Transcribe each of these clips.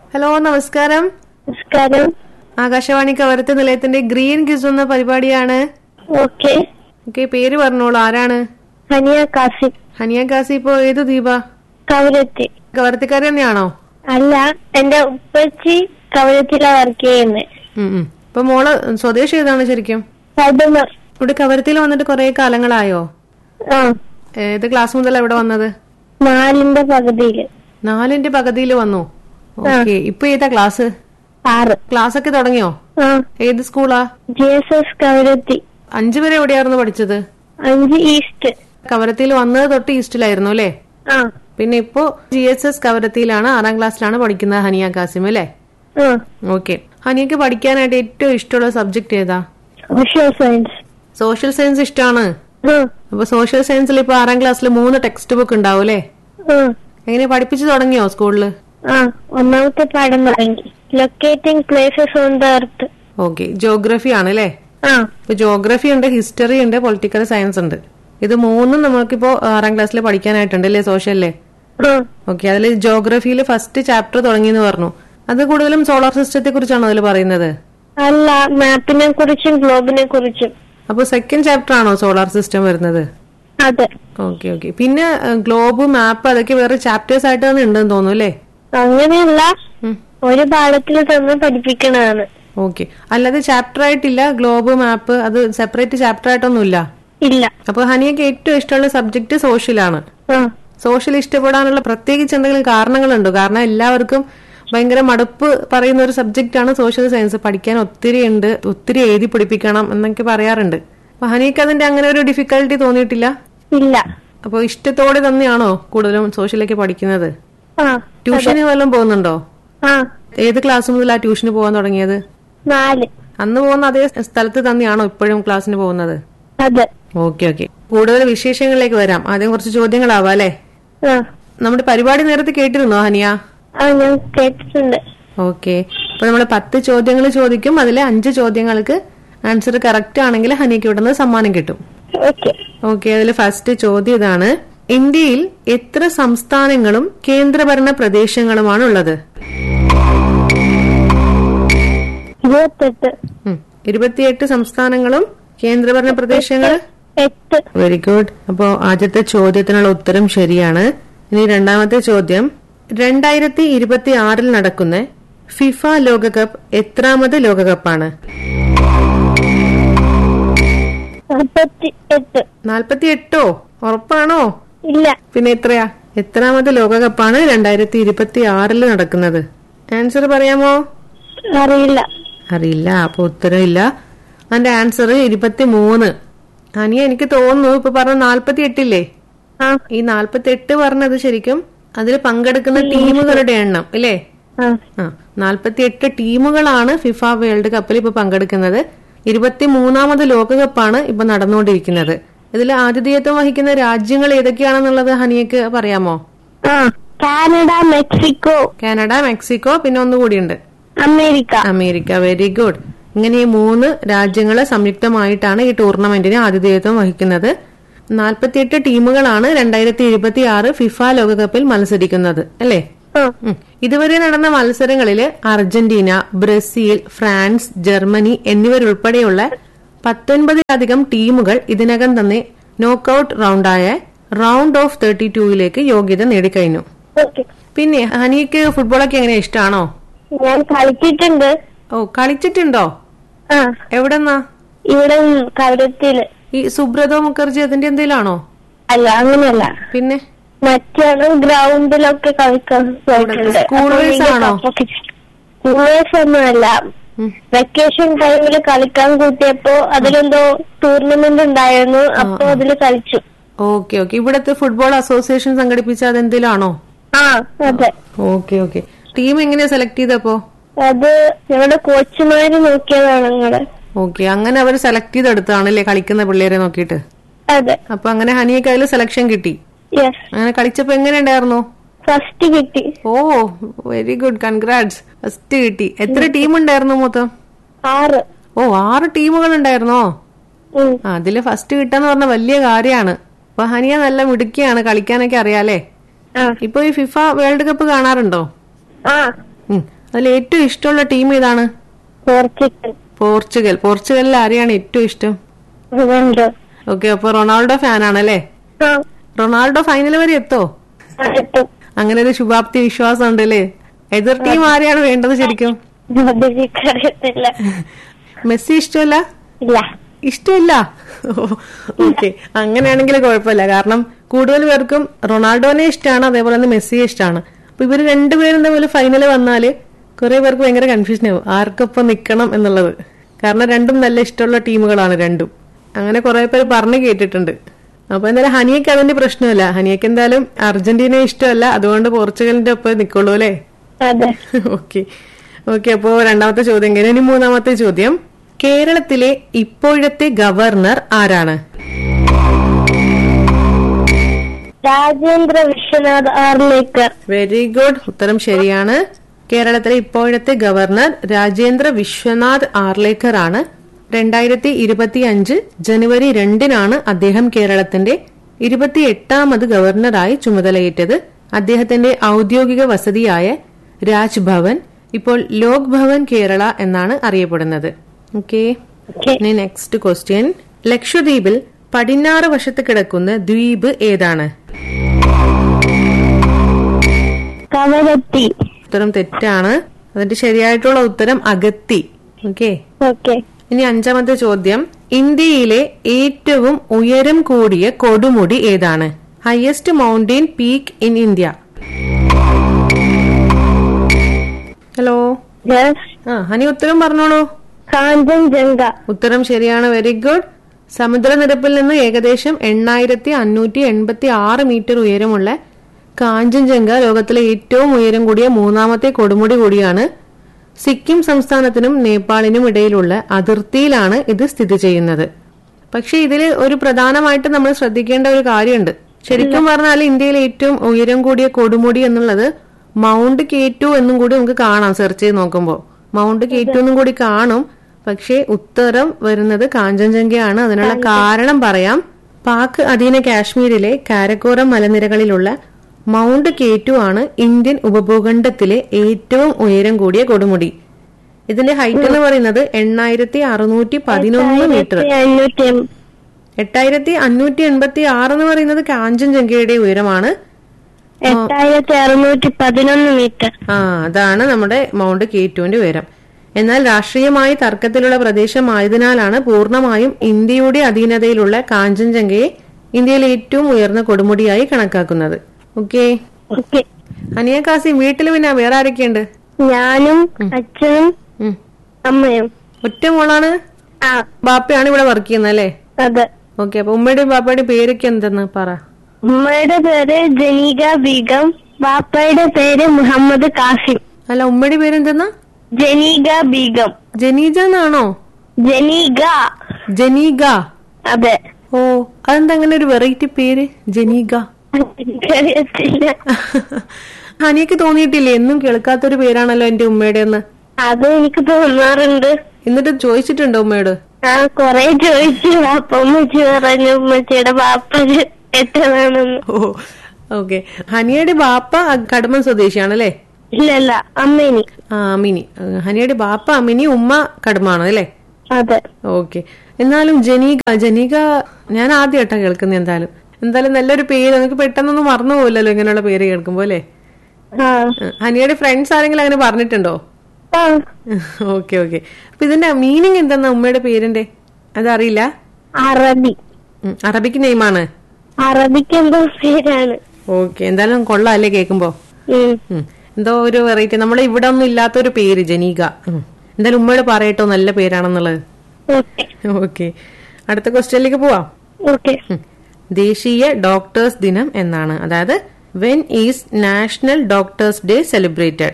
Hello നമസ്കാരം നമസ്കാരം ആകാശവാണി കവരത്ത് നിലയത്തിന്റെ ഗ്രീൻ കിസ് എന്ന പരിപാടിയാണ് ഓക്കെ ഓക്കെ പേര് പറഞ്ഞോളൂ ആരാണ് ഹനിയ കാസിം ഹനിയ കാസി ഇപ്പോ ഏത് ദ്വീപ കവരത്തി കവരത്തിക്കാരി തന്നെയാണോ അല്ല എന്റെ ഉപ്പച്ചി കവരത്തിലാ വർക്ക് ചെയ്യുന്നത് ഉം, ഉം. ഇപ്പൊ മോള് സ്വദേശി ഏതാണ് ശരിക്കും പടുമ ഇവിടെ കവരത്തിൽ വന്നിട്ട് കുറെ കാലങ്ങളായോ ആ ഏത് ക്ലാസ് മുതൽ ഇവിടെ വന്നത് നാലിന്റെ പകുതിയില് നാലിന്റെ പകുതിയിൽ വന്നു ഓക്കെ ഇപ്പൊ ഏതാ ക്ലാസ് ആറ് ക്ലാസ് ഒക്കെ തുടങ്ങിയോ ആ ഏത് സ്കൂളാ ജി എസ് എസ് കവരത്തി അഞ്ചു വരെ എവിടെയായിരുന്നു പഠിച്ചത് അഞ്ച് ഈസ്റ്റ് കവരത്തിയിൽ വന്നത് തൊട്ട് ഈസ്റ്റിലായിരുന്നു അല്ലേ ആ പിന്നെ ഇപ്പോ ജി എസ് എസ് കവരത്തിയിലാണ് ആറാം ക്ലാസ്സിലാണ് പഠിക്കുന്നത് ഹനിയ കാസിം അല്ലേ ആ ഓക്കെ ഹനിയക്ക് പഠിക്കാനായിട്ട് ഏറ്റവും ഇഷ്ടമുള്ള സബ്ജക്ട് ഏതാ സോഷ്യൽ സയൻസ് സോഷ്യൽ സയൻസ് ഇഷ്ടമാണ് ആ അപ്പൊ സോഷ്യൽ സയൻസിൽ ഇപ്പൊ ആറാം ക്ലാസ്സിൽ മൂന്ന് ടെക്സ്റ്റ് ബുക്ക് ഉണ്ടാവും അല്ലേ ആ എങ്ങനെ പഠിപ്പിച്ചു തുടങ്ങിയോ സ്കൂളില് ആ ഒന്നാമത്തെ പാഠം തുടങ്ങി locating places on the earth okay geography ആണ് അല്ലേ ആ ഇപ്പൊ ജോഗ്രഫി ഉണ്ട് ഹിസ്റ്ററി ഉണ്ട് പൊളിറ്റിക്കൽ സയൻസ് ഉണ്ട് ഇത് മൂന്നും നമുക്കിപ്പോ ആറാം ക്ലാസ്സിൽ പഠിക്കാനായിട്ടുണ്ട് അല്ലേ സോഷ്യലിലെ ആ ഓക്കെ അതിൽ ജോഗ്രഫിയിൽ ഫസ്റ്റ് ചാപ്റ്റർ തുടങ്ങിയെന്ന് പറഞ്ഞു അത് കൂടുതലും സോളാർ സിസ്റ്റത്തെ കുറിച്ചാണോ അതിൽ പറയുന്നത് അല്ല മാപ്പിനെ കുറിച്ചും ഗ്ലോബിനെ കുറിച്ചും അപ്പൊ സെക്കൻഡ് ചാപ്റ്റർ ആണോ സോളാർ സിസ്റ്റം വരുന്നത് അതെ ഓക്കെ ഓക്കെ പിന്നെ ഗ്ലോബ് മാപ്പ് അതൊക്കെ വേറെ ചാപ്റ്റേഴ്സ് ആയിട്ട് തന്നെ ഉണ്ടെന്ന് തോന്നുന്നു അല്ലേ അങ്ങനെയല്ല ഒരു പാഠത്തിൽ തന്നെ പഠിപ്പിക്കണതാണ് ഓക്കെ അല്ലാതെ ചാപ്റ്റർ ആയിട്ടില്ല ഗ്ലോബ് മാപ്പ് അത് സെപ്പറേറ്റ് ചാപ്റ്റർ ആയിട്ടൊന്നുമില്ല ഇല്ല അപ്പൊ ഹനിയൊക്കെ ഏറ്റവും ഇഷ്ടമുള്ള സബ്ജക്ട് സോഷ്യലാണ് ആ സോഷ്യൽ ഇഷ്ടപ്പെടാനുള്ള പ്രത്യേകിച്ച് എന്തെങ്കിലും കാരണങ്ങളുണ്ടോ കാരണം എല്ലാവർക്കും ഭയങ്കര മടുപ്പ് പറയുന്ന ഒരു സബ്ജക്റ്റ് ആണ് സോഷ്യൽ സയൻസ് പഠിക്കാൻ ഒത്തിരി ഉണ്ട് ഒത്തിരി എഴുതി പഠിപ്പിക്കണം എന്നൊക്കെ പറയാറുണ്ട് അപ്പൊ ഹനിക്ക് അതിന്റെ അങ്ങനെ ഒരു ഡിഫിക്കൽട്ടി തോന്നിയിട്ടില്ല ഇല്ല അപ്പൊ ഇഷ്ടത്തോടെ തന്നെയാണോ കൂടുതലും സോഷ്യലൊക്കെ പഠിക്കുന്നത് ആ ട്യൂഷന് വല്ലതും പോകുന്നുണ്ടോ ആ ഏത് ക്ലാസ് മുതൽ ആ ട്യൂഷന് പോകാൻ തുടങ്ങിയത് നാല് അന്ന് പോകുന്ന അതേ സ്ഥലത്ത് തന്നെയാണോ ഇപ്പോഴും ക്ലാസ്സിന് പോകുന്നത് അതെ ഓക്കെ ഓക്കെ കൂടുതൽ വിശേഷങ്ങളിലേക്ക് വരാം ആദ്യം കുറച്ച് ചോദ്യങ്ങളാവാം അല്ലെ ആ നമ്മുടെ പരിപാടി നേരത്തെ കേട്ടിരുന്നോ ഹനിയ ആ ഞാൻ കേട്ടിട്ടുണ്ട് ഓക്കെ അപ്പൊ നമ്മൾ പത്ത് ചോദ്യങ്ങൾ ചോദിക്കും അതിലെ അഞ്ച് ചോദ്യങ്ങൾക്ക് ആൻസർ കറക്റ്റ് ആണെങ്കിൽ ഹനിക്ക് ഇവിടുന്ന് സമ്മാനം കിട്ടും ഓക്കെ ഓക്കെ അതിൽ ഫസ്റ്റ് ചോദ്യം ഇതാണ് ഇന്ത്യയിൽ എത്ര സംസ്ഥാനങ്ങളും കേന്ദ്രഭരണ പ്രദേശങ്ങളുമാണ് ഉള്ളത് ഇരുപത്തെട്ട് ഉം. ഇരുപത്തിയെട്ട് സംസ്ഥാനങ്ങളും കേന്ദ്രഭരണ പ്രദേശങ്ങൾ എട്ട് വെരി ഗുഡ് അപ്പോ ആദ്യത്തെ ചോദ്യത്തിനുള്ള ഉത്തരം ശരിയാണ് ഇനി രണ്ടാമത്തെ ചോദ്യം രണ്ടായിരത്തി ഇരുപത്തി ആറിൽ നടക്കുന്ന ഫിഫ ലോകകപ്പ് എത്രാമത് ലോകകപ്പാണ് നാൽപ്പത്തി എട്ട് നാൽപ്പത്തി എട്ടോ ഉറപ്പാണോ ഇല്ല പിന്നെ എത്രയാ എത്രാമത് ലോകകപ്പാണ് രണ്ടായിരത്തി ഇരുപത്തി ആറിൽ നടക്കുന്നത് ആൻസർ പറയാമോ അറിയില്ല അറിയില്ല അപ്പൊ ഉത്തരം ഇല്ല അതിന്റെ ആൻസർ ഇരുപത്തി മൂന്ന് അനിയ എനിക്ക് തോന്നുന്നു ഇപ്പൊ പറഞ്ഞ നാൽപ്പത്തി എട്ടില്ലേ ആ ഈ നാൽപ്പത്തി എട്ട് പറഞ്ഞത് ശരിക്കും അതിൽ പങ്കെടുക്കുന്ന ടീമുകളുടെ എണ്ണം ഇല്ലേ ആ ആ നാൽപ്പത്തി എട്ട് ടീമുകളാണ് ഫിഫ വേൾഡ് കപ്പിൽ ഇപ്പൊ പങ്കെടുക്കുന്നത് ഇരുപത്തി മൂന്നാമത് ലോകകപ്പാണ് ഇപ്പൊ നടന്നുകൊണ്ടിരിക്കുന്നത് ഇതിൽ ആതിഥേയത്വം വഹിക്കുന്ന രാജ്യങ്ങൾ ഏതൊക്കെയാണെന്നുള്ളത് ഹനിയക്ക് പറയാമോ ആ കാനഡ മെക്സിക്കോ കാനഡ മെക്സിക്കോ പിന്നെ ഒന്നുകൂടിയുണ്ട് അമേരിക്ക അമേരിക്ക വെരി ഗുഡ് ഇങ്ങനെ ഈ മൂന്ന് രാജ്യങ്ങള് സംയുക്തമായിട്ടാണ് ഈ ടൂർണമെന്റിന് ആതിഥേയത്വം വഹിക്കുന്നത് നാൽപ്പത്തിയെട്ട് ടീമുകളാണ് രണ്ടായിരത്തി ഇരുപത്തി ആറ് ഫിഫ ലോകകപ്പിൽ മത്സരിക്കുന്നത് അല്ലേ ആ ഉം. ഇതുവരെ നടന്ന മത്സരങ്ങളിൽ അർജന്റീന ബ്രസീൽ ഫ്രാൻസ് ജർമ്മനി എന്നിവരുൾപ്പെടെയുള്ള പത്തൊൻപതിലധികം ടീമുകൾ ഇതിനകം തന്നെ നോക്കൌട്ട് റൗണ്ടായ റൗണ്ട് ഓഫ് തേർട്ടി ടൂയിലേക്ക് യോഗ്യത നേടിക്കഴിഞ്ഞു ഓക്കെ പിന്നെ ഹനിക്ക് ഫുട്ബോളൊക്കെ എങ്ങനെ ഇഷ്ടമാണോ ഞാൻ കളിച്ചിട്ടുണ്ട് ഓ കളിച്ചിട്ടുണ്ടോ ആ എവിടെന്നാ ഇവിടെ കവരത്തില് ഈ സുബ്രതോ മുഖർജി അതിന്റെ എന്തെങ്കിലാണോ അല്ല അങ്ങനെയല്ല പിന്നെ മറ്റാണ് ഗ്രൗണ്ടിലൊക്കെ കളിക്കാൻ പോയിട്ടുണ്ട് സ്കൂൾ വൈസ് ആണോ? സ്കൂൾ വൈസ് ഒന്നുമല്ല ഉം. വെക്കേഷൻ ടൈമിൽ കളിക്കാൻ കൂട്ടിയപ്പോ അതിലെന്തോ ടൂർണമെന്റ് ഉണ്ടായിരുന്നു അപ്പൊ അതില് കളിച്ചു ഓക്കെ ഓക്കെ ഇവിടത്തെ ഫുട്ബോൾ അസോസിയേഷൻ സംഘടിപ്പിച്ച അതെന്തെങ്കിലാണോ ആ അതെ ഓക്കെ ഓക്കെ ടീം എങ്ങനെയാ സെലക്ട് ചെയ്തപ്പോ അത് ഞങ്ങളുടെ കോച്ചുമാര് നോക്കിയതാണ് ഞങ്ങള് ഓക്കെ അങ്ങനെ അവർ സെലക്ട് ചെയ്തെടുത്താണല്ലേ കളിക്കുന്ന പിള്ളേരെ നോക്കിയിട്ട് അതെ അപ്പൊ അങ്ങനെ ഹനിയൊക്കെ അതിൽ സെലക്ഷൻ കിട്ടി യെസ് അങ്ങനെ കളിച്ചപ്പോ എങ്ങനെ ഉണ്ടായിരുന്നു ഫസ്റ്റ് കിട്ടി ഓ വെരി ഗുഡ് കൺഗ്രാറ്റ്സ് ഫസ്റ്റ് കിട്ടി എത്ര ടീം ഉണ്ടായിരുന്നു മൊത്തം ആറ് ഓ ആറ് ടീമുകൾ ഉണ്ടായിരുന്നോ ഉം. ആ, അതില് ഫസ്റ്റ് കിട്ടാന്ന് പറഞ്ഞ വലിയ കാര്യമാണ് അപ്പൊ ഹനിയ നല്ല മിടുക്കിയാണ് കളിക്കാനൊക്കെ അറിയാലേ ആ ഇപ്പൊ ഈ ഫിഫ വേൾഡ് കപ്പ് കാണാറുണ്ടോ ആ ഉം. അതിൽ ഏറ്റവും ഇഷ്ടമുള്ള ടീം ഏതാണ് പോർച്ചുഗൽ പോർച്ചുഗൽ പോർച്ചുഗലിൽ ആരെയാണ് ഏറ്റവും ഇഷ്ടം റൊണാൾഡോ ഓക്കെ അപ്പൊ റൊണാൾഡോ ഫാൻ ആണല്ലേ ആ റൊണാൾഡോ ഫൈനൽ വരെ എത്തോ എത്തും അങ്ങനെ ഒരു ശുഭാപ്തി വിശ്വാസം ഉണ്ട് അല്ലേ എതിർ ടീം ആരെയാണ് വേണ്ടത് ശരിക്കും അറിയത്തില്ല മെസ്സി ഇഷ്ടമല്ല ഇല്ല ഇഷ്ടമില്ല ഓക്കെ അങ്ങനെയാണെങ്കിൽ കുഴപ്പമില്ല കാരണം കൂടുതൽ പേർക്കും റൊണാൾഡോനെ ഇഷ്ടമാണ് അതേപോലെ തന്നെ മെസ്സിയെ ഇഷ്ടമാണ് അപ്പൊ ഇവര് രണ്ടുപേരും തമ്മിൽ ഫൈനൽ വന്നാല് കുറെ പേർക്ക് ഭയങ്കര കൺഫ്യൂഷൻ ആവും ആർക്കൊപ്പം നിക്കണം എന്നുള്ളത് കാരണം രണ്ടും നല്ല ഇഷ്ടമുള്ള ടീമുകളാണ് രണ്ടും അങ്ങനെ കുറെ പേര് പറഞ്ഞു കേട്ടിട്ടുണ്ട് അപ്പൊ എന്തായാലും ഹനിയക്ക് അതിന്റെ പ്രശ്നമില്ല ഹനിയക്ക് എന്തായാലും അർജന്റീനയെ ഇഷ്ടമല്ല അതുകൊണ്ട് പോർച്ചുഗലിന്റെ ഒപ്പം നിക്കുള്ളൂ അല്ലേ അതെ ഓക്കെ ഓക്കെ അപ്പോ രണ്ടാമത്തെ ചോദ്യം കഴിഞ്ഞു ഇനി മൂന്നാമത്തെ ചോദ്യം കേരളത്തിലെ ഇപ്പോഴത്തെ ഗവർണർ ആരാണ് രാജേന്ദ്ര വിശ്വനാഥ് ആർലേക്കർ വെരി ഗുഡ് ഉത്തരം ശരിയാണ് കേരളത്തിലെ ഇപ്പോഴത്തെ ഗവർണർ രാജേന്ദ്ര വിശ്വനാഥ് ആർലേക്കർ ആണ് രണ്ടായിരത്തി ഇരുപത്തി അഞ്ച് ജനുവരി രണ്ടിനാണ് അദ്ദേഹം കേരളത്തിന്റെ ഇരുപത്തി എട്ടാമത് ഗവർണറായി ചുമതലയേറ്റത് അദ്ദേഹത്തിന്റെ ഔദ്യോഗിക വസതിയായ രാജ്ഭവൻ ഇപ്പോൾ ലോക് ഭവൻ കേരള എന്നാണ് അറിയപ്പെടുന്നത് ഓക്കെ ഓക്കെ ഇനി നെക്സ്റ്റ് ക്വസ്റ്റ്യൻ ലക്ഷദ്വീപിൽ പടിഞ്ഞാറ് വശത്ത് കിടക്കുന്ന ദ്വീപ് ഏതാണ് കവരത്തി ഉത്തരം തെറ്റാണ് അതിന്റെ ശരിയായിട്ടുള്ള ഉത്തരം അഗത്തി ഓക്കെ ഓക്കെ ഇനി അഞ്ചാമത്തെ ചോദ്യം ഇന്ത്യയിലെ ഏറ്റവും ഉയരം കൂടിയ കൊടുമുടി ഏതാണ് highest mountain peak in India hello yes ആ ഹനി ഉത്തരം പറഞ്ഞോളൂ കാഞ്ചൻജംഗ ഉത്തരം ശരിയാണ് വെരി ഗുഡ് സമുദ്രനിരപ്പിൽ നിന്ന് ഏകദേശം എണ്ണായിരത്തി അഞ്ഞൂറ്റി എൺപത്തി ആറ് മീറ്റർ ഉയരമുള്ള കാഞ്ചൻജംഗ ലോകത്തിലെ ഏറ്റവും ഉയരം കൂടിയ മൂന്നാമത്തെ കൊടുമുടി കൂടിയാണ് സിക്കിം സംസ്ഥാനത്തിനും നേപ്പാളിനും ഇടയിലുള്ള അതിർത്തിയിലാണ് ഇത് സ്ഥിതി ചെയ്യുന്നത് പക്ഷെ ഇതിൽ ഒരു പ്രധാനമായിട്ട് നമ്മൾ ശ്രദ്ധിക്കേണ്ട ഒരു കാര്യമുണ്ട് ശരിക്കും പറഞ്ഞാൽ ഇന്ത്യയിലെ ഏറ്റവും ഉയരം കൂടിയ കൊടുമുടി എന്നുള്ളത് മൗണ്ട് കേറ്റു എന്നും കൂടി നമുക്ക് കാണാം സെർച്ച് ചെയ്ത് നോക്കുമ്പോൾ മൗണ്ട് കേറ്റു എന്നും കൂടി കാണും പക്ഷേ ഉത്തരം വരുന്നത് കാഞ്ചൻജംഗയാണ് അതിനുള്ള കാരണം പറയാം പാക് അധീന കാശ്മീരിലെ കാരക്കോറം മലനിരകളിലുള്ള മൗണ്ട് കേറ്റു ആണ് ഇന്ത്യൻ ഉപഭൂഖണ്ഡത്തിലെ ഏറ്റവും ഉയരം കൂടിയ കൊടുമുടി ഇതിന്റെ ഹൈറ്റ് എന്ന് പറയുന്നത് എണ്ണായിരത്തി അറുന്നൂറ്റി പതിനൊന്ന് മീറ്റർ അഞ്ഞൂറ്റി എം- എട്ടായിരത്തി അഞ്ഞൂറ്റി എൺപത്തി ആറ് എന്ന് പറയുന്നത് കാഞ്ചൻജംഗയുടെ ഉയരമാണ് എട്ടായിരത്തി അറുന്നൂറ്റി പതിനൊന്ന് മീറ്റർ ആ അതാണ് നമ്മുടെ മൗണ്ട് കേറ്റുവിന്റെ ഉയരം എന്നാൽ രാഷ്ട്രീയമായി തർക്കത്തിലുള്ള പ്രദേശമായതിനാലാണ് പൂർണ്ണമായും ഇന്ത്യയുടെ അധീനതയിലുള്ള കാഞ്ചൻജംഗയെ ഇന്ത്യയിലെ ഏറ്റവും ഉയർന്ന കൊടുമുടിയായി കണക്കാക്കുന്നത് ഓക്കെ ഓക്കെ അനിയ കാസി വീട്ടിൽ പിന്നെ വേറെ ആരൊക്കെയുണ്ട് ഞാനും അച്ഛനും ഉം. അമ്മയും ഒറ്റ മോളാണ് ആ ബാപ്പയാണ് ഇവിടെ വർക്ക് ചെയ്യുന്നത് അല്ലേ അതെ ഓക്കെ അപ്പൊ ഉമ്മയുടെയും ബാപ്പയുടെയും പേരൊക്കെ എന്തെന്ന് പറ ഉമ്മയുടെ പേര് ജനീക ബീഗം ബാപ്പയുടെ പേര് മുഹമ്മദ് കാസിം അല്ല ഉമ്മയുടെ പേരെന്തെന്നാ ജനീക ബീഗം ജനീജ എന്നാണോ ജനീക ജനീഗ അതെ ഓ അതെന്താ അങ്ങനെ ഒരു വെറൈറ്റി പേര് ജനീഗ എനിക്കറിയത്തില്ല ഹനിയക്ക് തോന്നിയിട്ടില്ലേ എന്നും കേൾക്കാത്തൊരു പേരാണല്ലോ എന്റെ ഉമ്മയുടെ എന്ന് അത് എനിക്ക് തോന്നാറുണ്ട് എന്നിട്ട് ചോദിച്ചിട്ടുണ്ടോ ഉമ്മയോട് ആ കൊറേ ചോദിച്ചു ബാപ്പ ഉമ്മച്ചി പറഞ്ഞു ഉമ്മച്ചിയുടെ ബാപ്പ എത്തതാണെന്ന് ഓ ഓക്കെ ഹനിയയുടെ ബാപ്പ കടമൻ സ്വദേശിയാണല്ലേ ഇല്ലല്ല അമ്മേനി ആ അമിനി ആ, ഹനിയയുടെ ബാപ്പ അമിനി ഉമ്മ കടമാണ് അല്ലേ അതെ ഓക്കെ എന്നാലും ജനീക ജനീക ഞാൻ ആദ്യമായിട്ടാ കേൾക്കുന്നത് എന്തായാലും എന്തായാലും നല്ലൊരു പേര് നമുക്ക് പെട്ടെന്നൊന്നും മറന്നു പോകില്ലല്ലോ ഇങ്ങനെയുള്ള പേര് കേൾക്കുമ്പോ അല്ലേ ആ ആ, ഹനിയയുടെ ഫ്രണ്ട്സ് ആരെങ്കിലും അങ്ങനെ പറഞ്ഞിട്ടുണ്ടോ ആ ഓക്കെ ഓക്കെ അപ്പൊ ഇതിന്റെ മീനിങ് എന്തെന്നാ ഉമ്മയുടെ പേരിന്റെ അതറിയില്ല അറബി ഉം, അറബിക്ക് നെയ്മാണ് അറബിക്ക് എന്തോ പേരാണ് ഓക്കെ എന്തായാലും കൊള്ളാം അല്ലേ കേൾക്കുമ്പോ ഉം. ഉം. എന്തോ ഒരു വെറൈറ്റി നമ്മുടെ ഇവിടെ ഒന്നും ഇല്ലാത്തൊരു പേര് ജനീക ഉം. എന്തായാലും ഉമ്മയോട് പറയട്ടോ നല്ല പേരാണെന്നുള്ളത് ഓക്കെ ഓക്കെ അടുത്ത ക്വസ്റ്റ്യനിലേക്ക് പോവാം ഓക്കെ ഉം. ദേശീയ ഡോക്ടേഴ്സ് ദിനം എന്നാണ് അതായത് when is national doctors day celebrated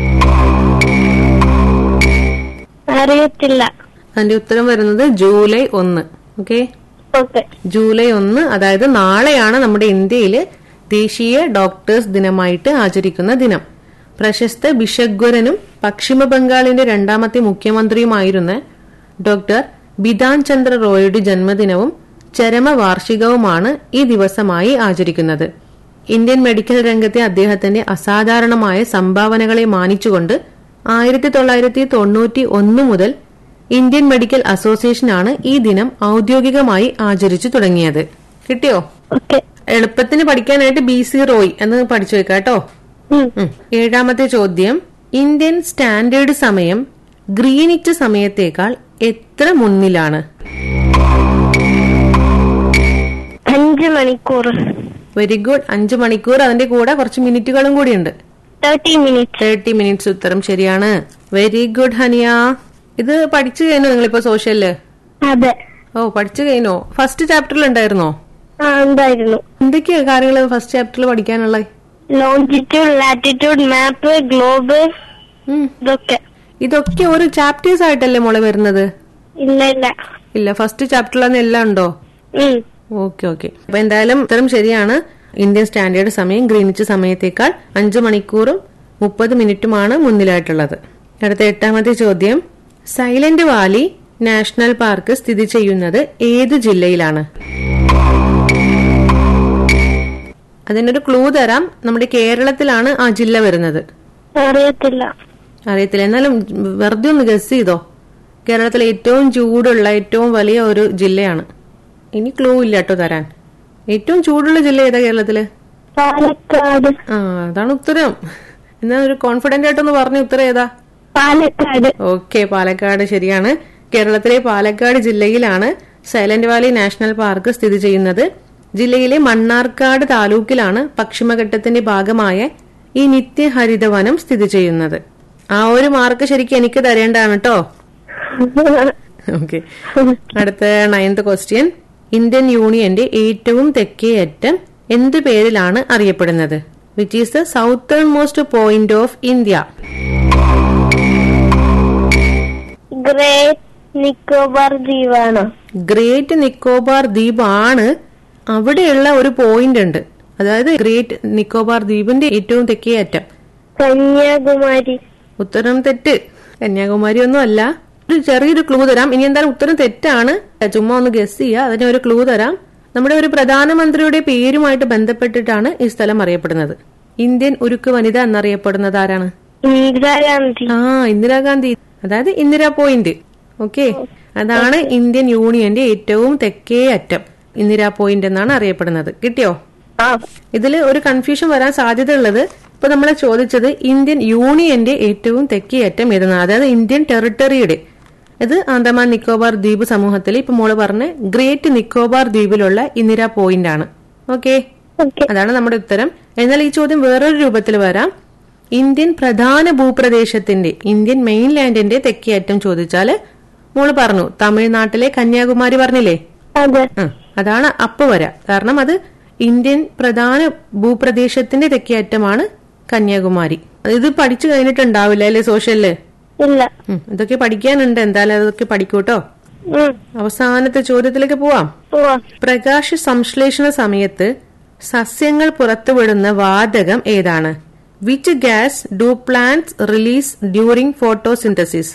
അറിയത്തില്ല അതിന്റെ ഉത്തരം വരുന്നത് ജൂലൈ ഒന്ന് ഓക്കെ ഓക്കെ ജൂലൈ ഒന്ന് അതായത് നാളെയാണ് നമ്മുടെ ഇന്ത്യയില് ദേശീയ ഡോക്ടേഴ്സ് ദിനമായിട്ട് ആചരിക്കുന്ന ദിനം പ്രശസ്ത ബിഷഗ്വരനും പശ്ചിമ ബംഗാളിന്റെ രണ്ടാമത്തെ മുഖ്യമന്ത്രിയുമായിരുന്ന ഡോക്ടർ ബിധാൻ ചന്ദ്ര റോയുടെ ജന്മദിനവും ചരമവാർഷികവുമാണ് ഈ ദിവസമായി ആചരിക്കുന്നത് ഇന്ത്യൻ മെഡിക്കൽ രംഗത്തെ അദ്ദേഹത്തിന്റെ അസാധാരണമായ സംഭാവനകളെ മാനിച്ചുകൊണ്ട് ആയിരത്തി തൊള്ളായിരത്തി തൊണ്ണൂറ്റി ഒന്ന് മുതൽ ഇന്ത്യൻ മെഡിക്കൽ അസോസിയേഷൻ ആണ് ഈ ദിനം ഔദ്യോഗികമായി ആചരിച്ചു തുടങ്ങിയത് കിട്ടിയോ ഓക്കെ എളുപ്പത്തിന് പഠിക്കാനായിട്ട് ബി സി റോയ് എന്ന് പഠിച്ചു വെക്കാം കേട്ടോ ഉം. ഉം. ഏഴാമത്തെ ചോദ്യം ഇന്ത്യൻ സ്റ്റാൻഡേർഡ് സമയം ഗ്രീനിച്ച് സമയത്തേക്കാൾ എത്ര മുന്നിലാണ് അഞ്ച് മണിക്കൂർ വെരി ഗുഡ് അഞ്ചു മണിക്കൂർ അതിന്റെ കൂടെ കുറച്ച് മിനിറ്റുകളും കൂടിയുണ്ട് തേർട്ടി മിനിറ്റ്സ് തേർട്ടി മിനിറ്റ്സ് ഉത്തരം ശരിയാണ് വെരി ഗുഡ് ഹനിയ ഇത് പഠിച്ചു കഴിഞ്ഞോ നിങ്ങളിപ്പോ സോഷ്യലില് അതെ ഓ പഠിച്ചു കഴിഞ്ഞോ ഫസ്റ്റ് ചാപ്റ്ററിൽ ഉണ്ടായിരുന്നോ ആ എന്തായിരുന്നു എന്തൊക്കെയാ കാര്യങ്ങൾ ഫസ്റ്റ് ചാപ്റ്ററിൽ പഠിക്കാനുള്ളത് ലോഞ്ചിറ്റ്യൂഡ് ലാറ്റിറ്റ്യൂഡ് മാപ്പ് ഗ്ലോബ് ഉം. ഇതൊക്കെ ഇതൊക്കെ ഒരു ചാപ്റ്റേഴ്സ് ആയിട്ടല്ലേ മോളെ വരുന്നത് ഇല്ല ഇല്ല ഇല്ല ഫസ്റ്റ് ചാപ്റ്ററിൽ തന്നെ എല്ലാം ഉണ്ടോ ഉം. ഓക്കെ ഓക്കെ അപ്പൊ എന്തായാലും ഉത്തരം ശരിയാണ് ഇന്ത്യൻ സ്റ്റാൻഡേർഡ് സമയം ഗ്രീനിച്ച് സമയത്തേക്കാൾ അഞ്ചു മണിക്കൂറും മുപ്പത് മിനിറ്റുമാണ് മുന്നിലായിട്ടുള്ളത് അടുത്ത എട്ടാമത്തെ ചോദ്യം സൈലന്റ് വാലി നാഷണൽ പാർക്ക് സ്ഥിതി ചെയ്യുന്നത് ഏത് ജില്ലയിലാണ് അതിനൊരു ക്ലൂ തരാം നമ്മുടെ കേരളത്തിലാണ് ആ ജില്ല വരുന്നത് അറിയത്തില്ല അറിയത്തില്ല എന്നാലും വെറുതെ ഒന്ന് ഗസ് ചെയ്തോ കേരളത്തിലെ ഏറ്റവും ചൂടുള്ള ഏറ്റവും വലിയ ഒരു ജില്ലയാണ് ഇനി ക്ലൂ ഇല്ല കേട്ടോ തരാൻ ഏറ്റവും ചൂടുള്ള ജില്ല ഏതാ കേരളത്തില് പാലക്കാട് ആ അതാണ് ഉത്തരം എന്നാ ഒരു കോൺഫിഡന്റ് ആയിട്ടൊന്ന് പറഞ്ഞ ഉത്തരം ഏതാ പാലക്കാട് ഓക്കെ പാലക്കാട് ശരിയാണ് കേരളത്തിലെ പാലക്കാട് ജില്ലയിലാണ് സൈലന്റ് വാലി നാഷണൽ പാർക്ക് സ്ഥിതി ചെയ്യുന്നത് ജില്ലയിലെ മണ്ണാർക്കാട് താലൂക്കിലാണ് പശ്ചിമഘട്ടത്തിന്റെ ഭാഗമായ ഈ നിത്യഹരിതവനം സ്ഥിതി ചെയ്യുന്നത് ആ ഒരു മാർക്ക് ശരിക്കും എനിക്ക് തരേണ്ടതാണ് കേട്ടോ ഓക്കെ അടുത്ത നയൻത് ക്വസ്റ്റ്യൻ ഇന്ത്യൻ യൂണിയന്റെ ഏറ്റവും തെക്കേ അറ്റം എന്ത് പേരിലാണ് അറിയപ്പെടുന്നത് which is the southern most point of India great Nicobar ദ്വീപാണോ ഗ്രേറ്റ് നിക്കോബാർ ദ്വീപ് ആണ് അവിടെയുള്ള ഒരു പോയിന്റ് ഉണ്ട് അതായത് ഗ്രേറ്റ് നിക്കോബാർ ദ്വീപിന്റെ ഏറ്റവും തെക്കേ അറ്റം കന്യാകുമാരി ഉത്തരം തെറ്റ് കന്യാകുമാരി ഒന്നും അല്ല ഒരു ചെറിയൊരു ക്ലൂ തരാം ഇനി എന്തായാലും ഉത്തരം തെറ്റാണ് ചുമ്മാ ഒന്ന് ഗസ് ചെയ്യുക അതിന് ഒരു ക്ലൂ തരാം നമ്മുടെ ഒരു പ്രധാനമന്ത്രിയുടെ പേരുമായിട്ട് ബന്ധപ്പെട്ടിട്ടാണ് ഈ സ്ഥലം അറിയപ്പെടുന്നത് ഇന്ത്യൻ ഉരുക്ക് വനിത എന്നറിയപ്പെടുന്നത് ആരാണ് ഇന്ദിരാഗാന്ധി ആ ഇന്ദിരാഗാന്ധി അതായത് ഇന്ദിരാ പോയിന്റ് ഓക്കെ അതാണ് ഇന്ത്യൻ യൂണിയന്റെ ഏറ്റവും തെക്കേ അറ്റം ഇന്ദിരാ പോയിന്റ് എന്നാണ് അറിയപ്പെടുന്നത് കിട്ടിയോ ആ ഇതിൽ ഒരു കൺഫ്യൂഷൻ വരാൻ സാധ്യതയുള്ളത് ഇപ്പൊ നമ്മളെ ചോദിച്ചത് ഇന്ത്യൻ യൂണിയന്റെ ഏറ്റവും തെക്കേ അറ്റം ഏതെന്നാണ് അതായത് ഇന്ത്യൻ ടെറിട്ടറിയുടെ ഇത് ആൻഡമാൻ നിക്കോബാർ ദ്വീപ് സമൂഹത്തിൽ ഇപ്പൊ മോള് പറഞ്ഞ ഗ്രേറ്റ് നിക്കോബാർ ദ്വീപിലുള്ള ഇന്ദിരാ പോയിന്റ് ആണ് ഓക്കെ ഓക്കെ അതാണ് നമ്മുടെ ഉത്തരം എന്നാൽ ഈ ചോദ്യം വേറൊരു രൂപത്തിൽ വരാം ഇന്ത്യൻ പ്രധാന ഭൂപ്രദേശത്തിന്റെ ഇന്ത്യൻ മെയിൻലാൻഡിന്റെ തെക്കേ അറ്റം ചോദിച്ചാല് മോള് പറഞ്ഞു തമിഴ്നാട്ടിലെ കന്യാകുമാരി പറഞ്ഞില്ലേ അതെ ആ, അതാണ് അപ്പ് വരാ കാരണം അത് ഇന്ത്യൻ പ്രധാന ഭൂപ്രദേശത്തിന്റെ തെക്കേ അറ്റമാണ് കന്യാകുമാരി ഇത് പഠിച്ചു കഴിഞ്ഞിട്ടുണ്ടാവില്ല അല്ലേ സോഷ്യലില് ഇല്ല ഉം, ഇതൊക്കെ പഠിക്കാനുണ്ട് എന്തായാലും അതൊക്കെ പഠിക്കൂട്ടോ ഉം. അവസാനത്തെ ചോദ്യത്തിലേക്ക് പോവാം പോവാ പ്രകാശ സംശ്ലേഷണ സമയത്ത് സസ്യങ്ങൾ പുറത്തുവിടുന്ന വാതകം ഏതാണ് which gas do plants release during photosynthesis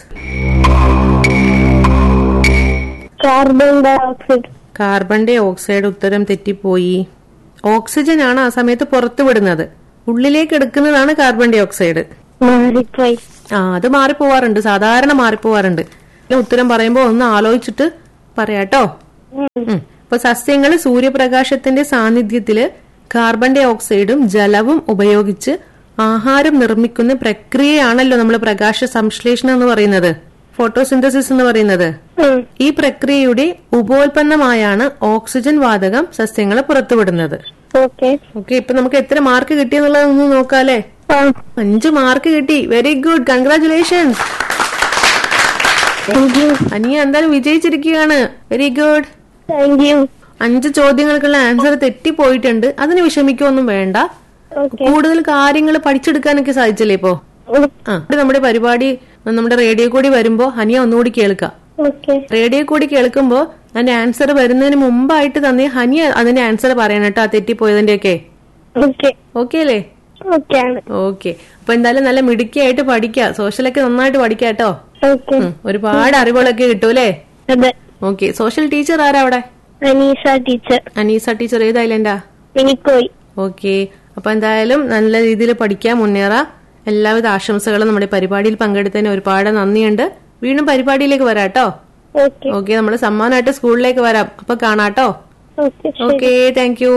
carbon dioxide carbon dioxide ഉത്തരം തെറ്റിപ്പോയി ഓക്സിജൻ ആണ് ആ സമയത്ത് പുറത്തുവിടുന്നത് ഉള്ളിലേക്ക് എടുക്കുന്നതാണ് കാർബൺ ഡൈ ഓക്സൈഡ് മാറിപ്പോയി ആ അത് മാറിപ്പോവാറുണ്ട് സാധാരണ മാറിപ്പോവാറുണ്ട് ഇതിന്റെ ഉത്തരം പറയുമ്പോ ഒന്ന് ആലോചിച്ചിട്ട് പറയാട്ടോ ഉം. ഉം. ഇപ്പൊ സസ്യങ്ങൾ സൂര്യപ്രകാശത്തിന്റെ സാന്നിധ്യത്തില് കാർബൺ ഡൈ ഓക്സൈഡും ജലവും ഉപയോഗിച്ച് ആഹാരം നിർമ്മിക്കുന്ന പ്രക്രിയയാണല്ലോ നമ്മൾ പ്രകാശ സംശ്ലേഷണം എന്ന് പറയുന്നത് ഫോട്ടോസിന്തസിസ് എന്ന് പറയുന്നത് ഉം. ഈ പ്രക്രിയയുടെ ഉപോൽപ്പന്നമായാണ് ഓക്സിജൻ വാതകം സസ്യങ്ങളെ പുറത്തുവിടുന്നത് ഓക്കെ ഓക്കെ ഇപ്പൊ നമുക്ക് എത്ര മാർക്ക് കിട്ടിയെന്നുള്ളതൊന്ന് നോക്കാല്ലേ ആ അഞ്ച് മാർക്ക് കിട്ടി very good congratulations thank you അനിയ എന്തായാലും വിജയിച്ചിരിക്കുകയാണ് വെരി ഗുഡ് താങ്ക് യു അഞ്ച് ചോദ്യങ്ങൾക്കുള്ള ആൻസർ തെറ്റിപ്പോയിട്ടുണ്ട് അതിന് വിഷമിക്കൊന്നും വേണ്ട ഓക്കെ കൂടുതൽ കാര്യങ്ങൾ പഠിച്ചെടുക്കാനൊക്കെ സാധിച്ചില്ലേ ഇപ്പോ ആ ഇത് നമ്മുടെ പരിപാടി നമ്മുടെ റേഡിയോ കൂടി വരുമ്പോ ഹനിയ ഒന്നുകൂടി കേൾക്കാം ഓക്കെ റേഡിയോ കൂടി കേൾക്കുമ്പോ അതിന്റെ ആൻസർ വരുന്നതിന് മുമ്പായിട്ട് തന്നെ ഹനിയ അതിന്റെ ആൻസർ പറയണം കേട്ടോ ആ തെറ്റിപ്പോയതിന്റെ ഒക്കെ ഓക്കെ ഓക്കെ അല്ലേ ഓക്കെ ആണ് ഓക്കെ അപ്പൊ എന്തായാലും നല്ല മിടുക്കിയായിട്ട് പഠിക്കുക സോഷ്യലൊക്കെ നന്നായിട്ട് പഠിക്കുക കേട്ടോ ഓക്കെ ഉം, ഒരുപാട് അറിവുകളൊക്കെ കിട്ടൂലേ അതെ ഓക്കെ സോഷ്യൽ ടീച്ചർ ആരാ അവിടെ അനീസ ടീച്ചർ അനീസ ടീച്ചർ ഏത് ഐലൻഡാ മിനിക്കോയി ഓക്കെ അപ്പൊ എന്തായാലും നല്ല രീതിയിൽ പഠിക്കാൻ മുന്നേറാം എല്ലാവിധ ആശംസകളും നമ്മുടെ പരിപാടിയിൽ പങ്കെടുത്തതിന് ഒരുപാട് നന്ദിയുണ്ട് വീണ്ടും പരിപാടിയിലേക്ക് വരാട്ടോ ഓക്കെ ഓക്കെ നമ്മൾ സമ്മാനമായിട്ട് സ്കൂളിലേക്ക് വരാം അപ്പൊ കാണാട്ടോ ഓക്കെ ശരി ഓക്കെ താങ്ക് യു